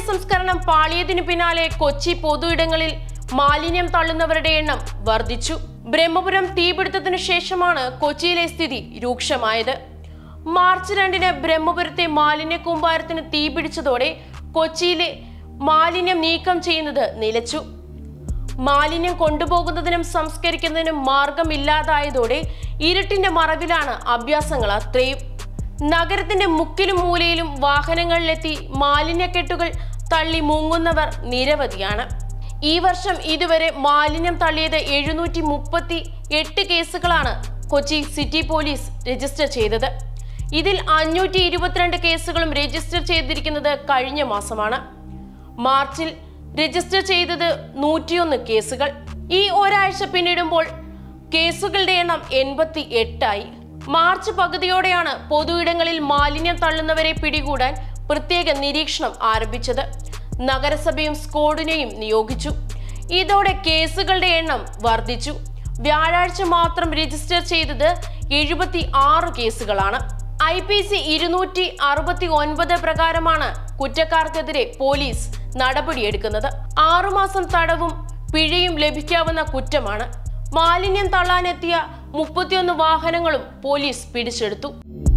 സംസ്കരണം പാളിയതിനു പിന്നാലെ കൊച്ചി പൊതു ഇടങ്ങളിൽ മാലിന്യം തള്ളുന്നവരുടെ എണ്ണം വർദ്ധിച്ചു ബ്രഹ്മപുരം തീപിടുത്തത്തിനു ശേഷമാണ് കൊച്ചിയിലെ സ്ഥിതി രൂക്ഷമായത് മാർച്ച് രണ്ടിന് ബ്രഹ്മപുരത്തെ മാലിന്യ കൂമ്പാരത്തിന് തീപിടിച്ചതോടെ കൊച്ചിയിലെ മാലിന്യം നീക്കം ചെയ്യുന്നത് നിലച്ചു മാലിന്യം കൊണ്ടുപോകുന്നതിനും സംസ്കരിക്കുന്നതിനും മാർഗമില്ലാതായതോടെ ഇരുട്ടിന്റെ മറവിലാണ് അഭ്യാസങ്ങൾ അത്രയും നഗരത്തിന്റെ മുക്കിലും മൂലയിലും വാഹനങ്ങളിലെത്തി മാലിന്യക്കെട്ടുകൾ തള്ളി മുങ്ങുന്നവർ നിരവധിയാണ് ഈ വർഷം ഇതുവരെ മാലിന്യം തള്ളിയത് എഴുന്നൂറ്റി മുപ്പത്തി എട്ട് കേസുകളാണ് കൊച്ചി സിറ്റി പോലീസ് രജിസ്റ്റർ ചെയ്തത് ഇതിൽ അഞ്ഞൂറ്റി ഇരുപത്തിരണ്ട് കേസുകളും രജിസ്റ്റർ ചെയ്തിരിക്കുന്നത് കഴിഞ്ഞ മാസമാണ് മാർച്ചിൽ രജിസ്റ്റർ ചെയ്തത് നൂറ്റിയൊന്ന് കേസുകൾ ഈ ഒരാഴ്ച പിന്നിടുമ്പോൾ കേസുകളുടെ എണ്ണം എൺപത്തി എട്ടായി മാർച്ച് പകുതിയോടെയാണ് പൊതുയിടങ്ങളിൽ മാലിന്യം തള്ളുന്നവരെ പിടികൂടാൻ പ്രത്യേക നിരീക്ഷണം ആരംഭിച്ചത് നഗരസഭയും സ്ക്വാഡിനെയും നിയോഗിച്ചു ഇതോടെ കേസുകളുടെ എണ്ണം വർദ്ധിച്ചു വ്യാഴാഴ്ച മാത്രം രജിസ്റ്റർ ചെയ്തത് എഴുപത്തി ആറ് കേസുകളാണ് ഐ പി സി ഇരുന്നൂറ്റി അറുപത്തി ഒൻപത് പ്രകാരമാണ് കുറ്റക്കാർക്കെതിരെ പോലീസ് നടപടിയെടുക്കുന്നത് ആറുമാസം തടവും പിഴയും ലഭിക്കാവുന്ന കുറ്റമാണ് മാലിന്യം തള്ളാനെത്തിയ മുപ്പത്തിയൊന്ന് വാഹനങ്ങളും പോലീസ് പിടിച്ചെടുത്തു